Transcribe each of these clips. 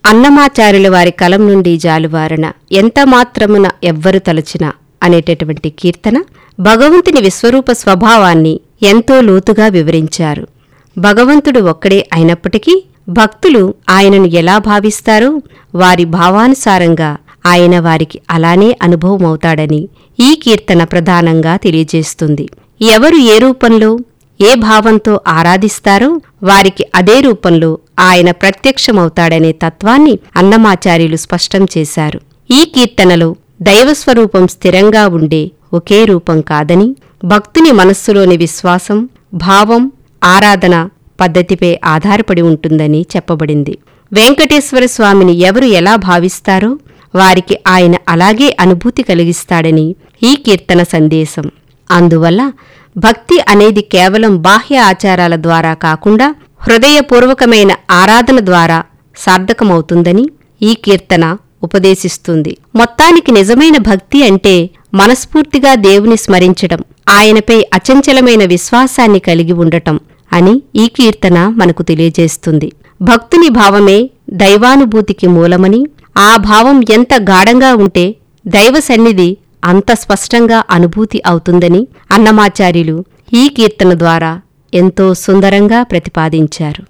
అన్నమాచార్యుల వారి కలం నుండి జాలువారన ఎంత మాత్రమున ఎవ్వరు తలచినా అనేటటువంటి కీర్తన భగవంతుని విశ్వరూప స్వభావాన్ని ఎంతో లోతుగా వివరించారు భగవంతుడు ఒక్కడే అయినప్పటికీ భక్తులు ఆయనను ఎలా భావిస్తారో వారి భావానుసారంగా ఆయన వారికి అలానే అనుభవమవుతాడని ఈ కీర్తన ప్రధానంగా తెలియజేస్తుంది ఎవరు ఏ రూపంలో ఏ భావంతో ఆరాధిస్తారో వారికి అదే రూపంలో ఆయన ప్రత్యక్షమవుతాడనే తత్వాన్ని అన్నమాచార్యులు స్పష్టం చేశారు ఈ కీర్తనలో దైవస్వరూపం స్థిరంగా ఉండే ఒకే రూపం కాదని భక్తుని మనస్సులోని విశ్వాసం భావం ఆరాధన పద్ధతిపై ఆధారపడి ఉంటుందని చెప్పబడింది వెంకటేశ్వర స్వామిని ఎవరు ఎలా భావిస్తారో వారికి ఆయన అలాగే అనుభూతి కలిగిస్తాడని ఈ కీర్తన సందేశం అందువల్ల భక్తి అనేది కేవలం బాహ్య ఆచారాల ద్వారా కాకుండా హృదయపూర్వకమైన ఆరాధన ద్వారా సార్థకమవుతుందని ఈ కీర్తన ఉపదేశిస్తుంది మొత్తానికి నిజమైన భక్తి అంటే మనస్ఫూర్తిగా దేవుని స్మరించడం ఆయనపై అచంచలమైన విశ్వాసాన్ని కలిగి ఉండటం అని ఈ కీర్తన మనకు తెలియజేస్తుంది భక్తుని భావమే దైవానుభూతికి మూలమని ఆ భావం ఎంత గాఢంగా ఉంటే దైవ సన్నిధి అంత స్పష్టంగా అనుభూతి అవుతుందని అన్నమాచార్యులు ఈ కీర్తన ద్వారా ఎంతో సుందరంగా ప్రతిపాదించారు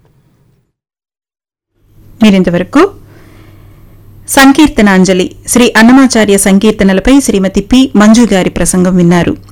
మీరింతవరకు సంకీర్తనాంజలి శ్రీ అన్నమాచార్య సంకీర్తనలపై శ్రీమతి పి మంజు గారి ప్రసంగం విన్నారు